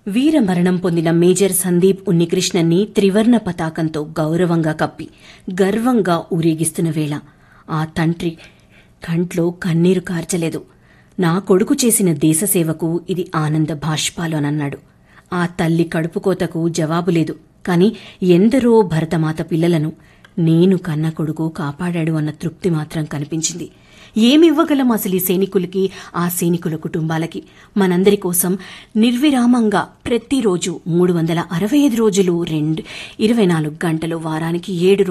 వీరమరణం పొందిన మేజర్ సందీప్ ఉన్నికృష్ణన్ని త్రివర్ణ పతాకంతో గౌరవంగా కప్పి గర్వంగా ఊరేగిస్తున్న వేళ ఆ తండ్రి కంట్లో కన్నీరు కార్చలేదు నా కొడుకు చేసిన దేశసేవకు ఇది ఆనంద భాష్పాలు అనన్నాడు ఆ తల్లి కడుపుకోతకు జవాబు లేదు కాని ఎందరో భరతమాత పిల్లలను నేను కన్న కొడుకు కాపాడాడు అన్న తృప్తి మాత్రం కనిపించింది ఏమివ్వగలం అసలు ఈ సైనికులకి ఆ సైనికుల కుటుంబాలకి మనందరి కోసం నిర్విరామంగా ప్రతిరోజు మూడు వందల అరవై ఐదు రోజులు రెండు ఇరవై నాలుగు గంటలు వారానికి ఏడు